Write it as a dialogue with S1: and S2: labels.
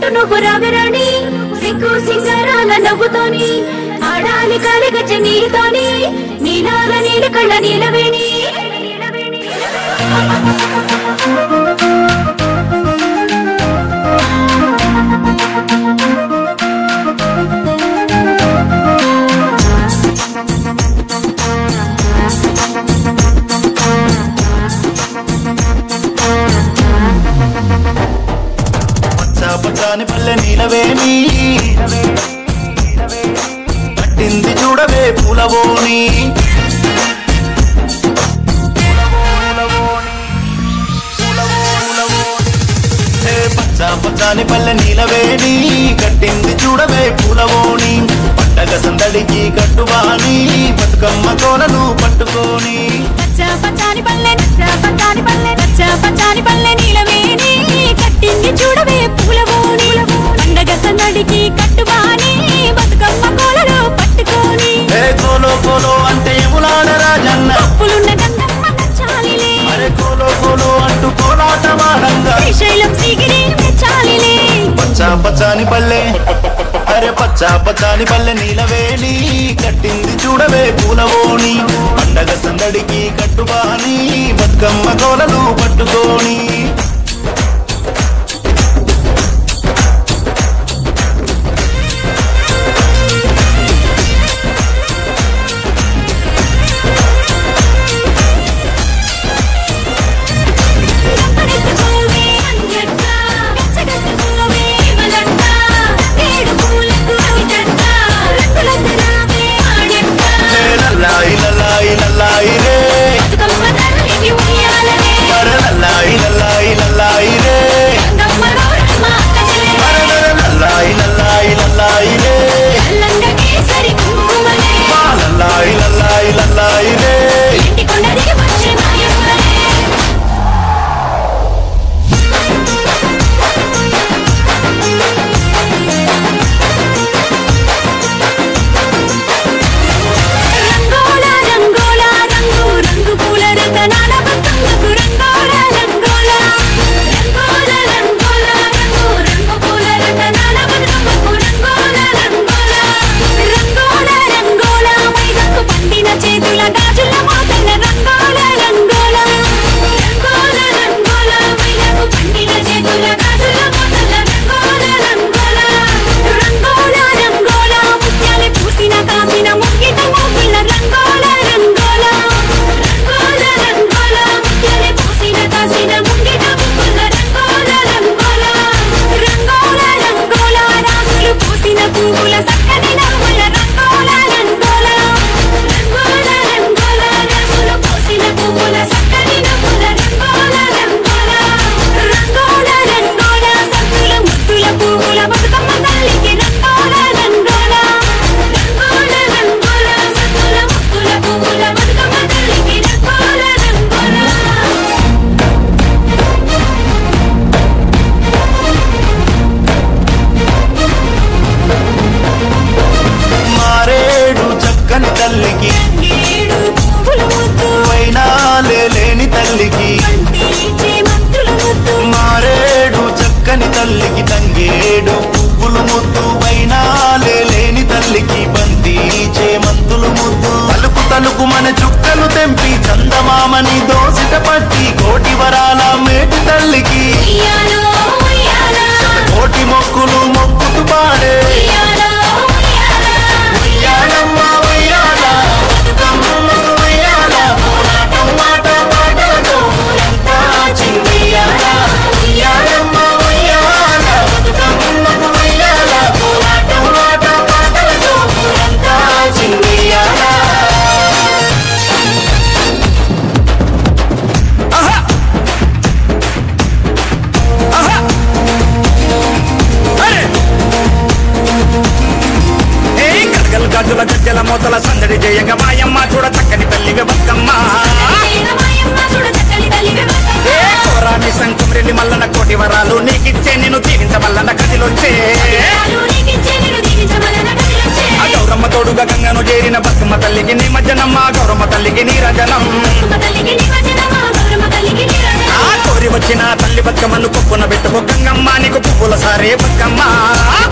S1: పట్టు నువ్వు రాగరాణి సిగ్గు సింగారాల నవ్వుతోని ఆడాలి కాలి గజ్జ నీతోని నీలాల నీల కళ్ళ నీలవేణి
S2: పచ్చ పచ్చాని పల్లె నీలవేణి పట్టింది చూడవే పూలవోని ఏ పచ్చ పచ్చాని పల్లె నీలవేణి కట్టింది చూడవే పూలవోని పండగ సందడికి కట్టువాని బతుకమ్మ కోలను పట్టుకోని
S1: పచ్చ పచ్చాని పల్లె నచ్చ పచ్చాని పల్లె నచ్చ పచ్చాని పల్లె నీలవేణి కట్టింది చూడవే పూలవోని పండగ సందడికి కట్టుబాని బతుకమ్మ కోలలో పట్టుకోని
S2: ఏ కోలో కోలో అంటే ఎములాడ రాజన్న
S1: పులున్న గంగమ్మ నచ్చాలిలే
S2: అరే కోలో కోలో అంటూ కోలాట వాడంగా
S1: శ్రీశైలం సిగిరి మెచ్చాలిలే
S2: పచ్చ పచ్చాని పల్లె అరే పచ్చ పచ్చాని పల్లె నీలవేణి కట్టింది చూడవే పూలవోని పండగ సందడికి కట్టుబాని బతుకమ్మ కోలలు పట్టుకోని
S1: పడెత్తుకోవే అంజక్క పెచ్చగెత్తుకోవే మలక్క ఏడు పూలకు అవిటక్క రంగులందరావే ఆడక్క
S2: ఏ లల్లాయి లల్లాయి లల్లాయి రే
S1: బతుకమ్మ తల్లికి ఉయ్యాలనే
S2: అరే లల్లాయి లల్లాయి లల్లాయి రే
S1: గంగమ్మ గౌరమ్మ అక్కచెల్లెలే
S2: అరే లరే లల్లాయి లల్లాయి లల్లాయి రే
S1: అల్లంగ కేసరి కుంకుమలే
S2: మా లల్లాయి లల్లాయి లల్లాయి రే
S1: ఇంటి కొండ దిగి వచ్చే మాయమ్మలే రంగోల రంగోల రంగు రంగు పూల రతనాల బతుకమ్మకు రంగోల రంగోల రంగోల రంగోల రంగు రంగు పూల రతనాల బతుకమ్మకు రంగోల రంగోల రంగోల రంగోల మైదకు పండిన చేతుల గాజుల మోతల రంగోల రంగోల రంగోల రంగోల మైదకు పండిన చేతుల గాజుల మోతల రంగోల రంగోల రంగోల రంగోల ముత్యాలు పూసిన కాసిన ముగ్గిట మోపుల రంగోల రంగోల రంగోల రంగోల ముత్యాలు పూసిన కాసిన ముగ్గిట మోపుల రంగోల రంగోల రంగోల రంగోల రాసులు పూసిన పువ్వుల చక్కని నవ్వుల రంగోల రంగోల రంగోల రంగోల రాసులు పూసిన పువ్వుల చక్కని నవ్వుల రంగోల రంగోల రంగోల రంగోల సత్తుల ముద్దుల పువ్వుల బతుకమ్మ తల్లికి రంగోల రంగోల రంగోల రంగోల సత్తుల ముద్దుల పువ్వుల బతుకమ్మ తల్లికి రంగోల రంగోల
S2: మారేడు చక్కని తల్లికి
S1: ఏడు పువ్వుల ముద్దు
S2: వైనాలే లేని తల్లికి
S1: తీర్చే మంత్రుల ముద్దు
S2: మారేడు చక్కని తల్లికి తంగేడు పువ్వులు ముద్దు వైనాలే లేని తల్లికి బంతి చేమంతులు ముద్దు తలుపు తలుపు మన చుక్కలు తెంపి చందమామని దోసిట పట్టి కోటి వరాల మేటి తల్లికి
S1: ఉయ్యాలో ఉయ్యాల
S2: కోటి మొక్కులు మొక్కుతూ పాడే
S1: ఉయ్యాలో ఉయ్యాల
S2: ఉయ్యాలమ్మ ఉయ్యాల, బతుకమ్మకు ఉయ్యాల, పోరాటం మాట పాటలతో ఊరంతా చిందియాల. ఉయ్యాలమ్మ ఉయ్యాల, బతుకమ్మకు ఉయ్యాల, పోరాటం మాట పాటలతో ఊరంతా చిందియాల. ఆహా! ఆహా! అరే! ఏ గడగల గజ్జల గజ్జల మొదల సందడి జయగ మాయమ్మ చూడ చక్కని తల్లి బతుకమ్మ
S1: మాయమ్మ చూడ చక్కని తల్లి
S2: ఏ కోరాని శంఖం రెల్లి మల్లన కోటి వరాలు నీకిచ్చే నేను దీవించవల్లన కదిలొచ్చే
S1: నీకిచ్చే నేను దీవించమలన కదిలొచ్చే
S2: ఆ గౌరమ్మ తోడుగా గంగను చేరిన బతుకమ్మ తల్లికి నీ మజ్జనమ్మ గౌరమ్మ తల్లికి నీ రజనం
S1: బతుకమ్మ తల్లికి నిమజ్జనమా గౌరమ్మ తల్లికి నిరంజనం
S2: ఆ కోరి వచ్చిన తల్లి బతుకమ్మను కొప్పున పెట్టుకో గంగమ్మ నీ
S3: నీకు పువ్వుల సారే బతుకమ్మ